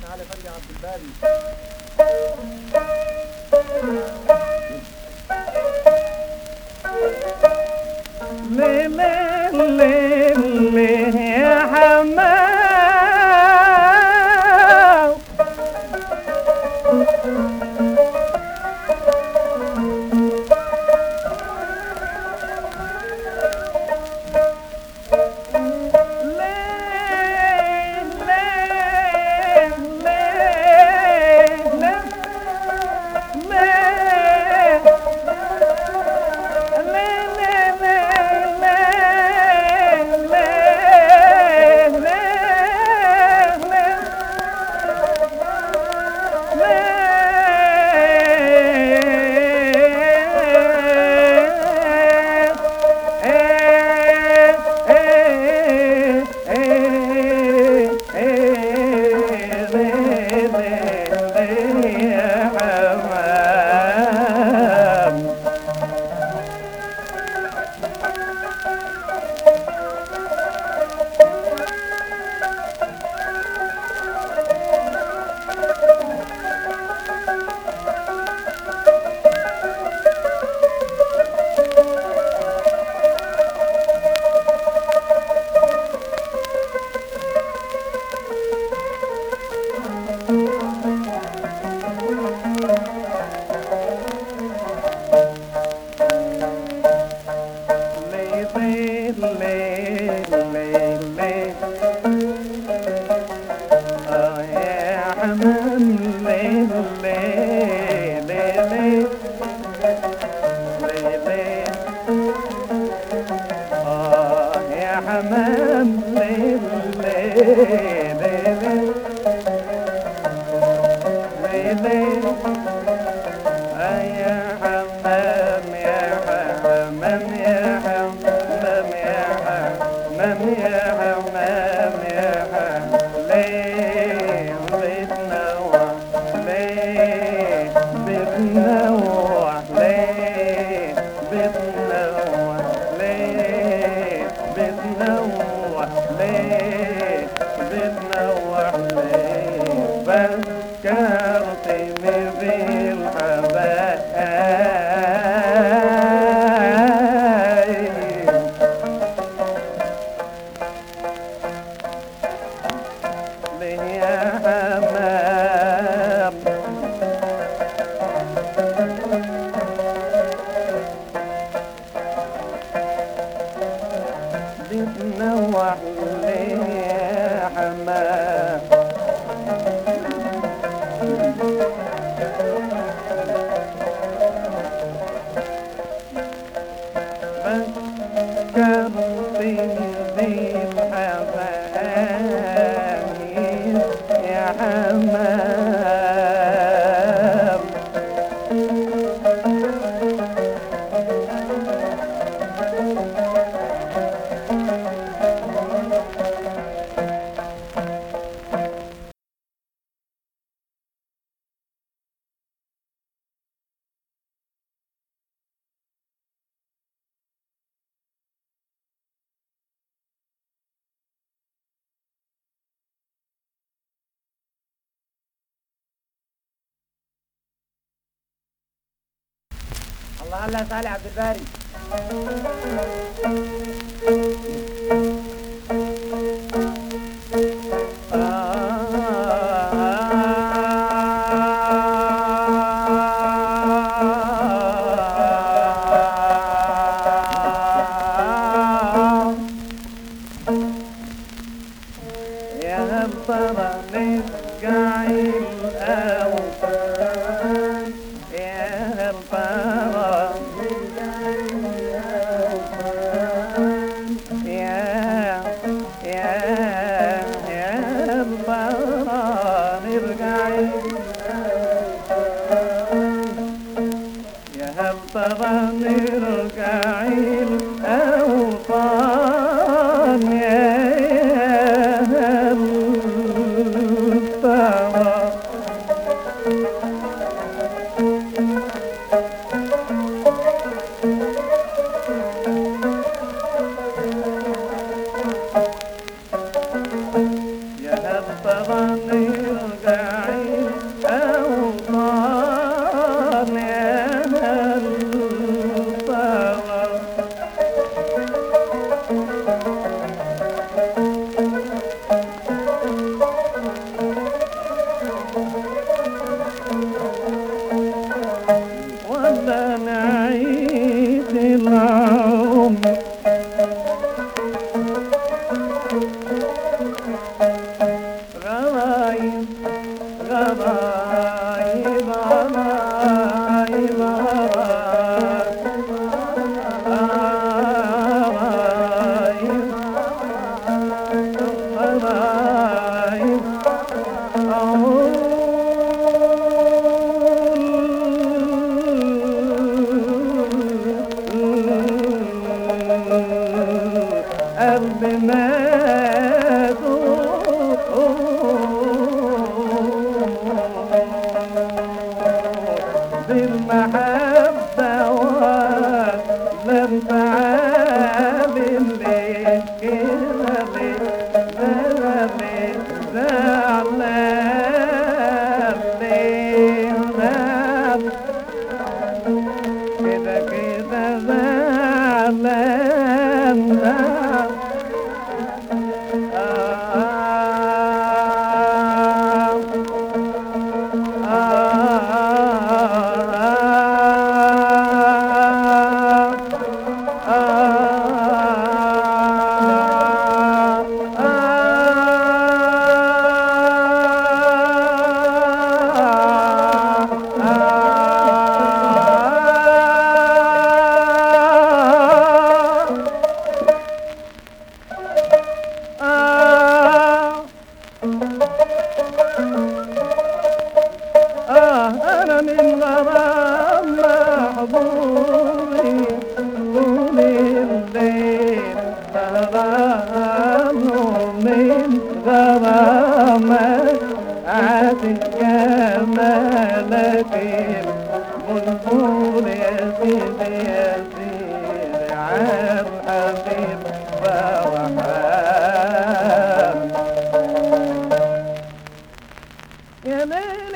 علي فرجة عبد الباري ليل ليل يا حمام ليل ليل ليل ليل حمام ليل ليل ليل ليل آه يا حمام ليل ليل ليل ليل آه يا حمام ليل ليل ليل ليل آه يا حمام يا حمام يا حمام يا حمام يا حمام يا حمام ليه بتنوع ليه بتنوع ليه بتنوع ليه بتنوع ليه بتنوع ليه فكرتني بالحبايب ليه يا حمام بتنوع ليه يا حمام فكرتني بالحبايب يا حمام الله الله يا صالح عبد الباري يا هل ترى نرجعي الأوطان يا هل ترى نرجعي الأوطان قلبي ماتوا بالمحبة ولم تعامل ليه كده ليه ليه زعلان ليه زعلان كده كده زعلان زعلان آه أنا من غرام محظوظي طول الليل غرام من غرامك عاتق جمالك البلبل يا سيدي يا سيدي عن حبيب وحام يا ليل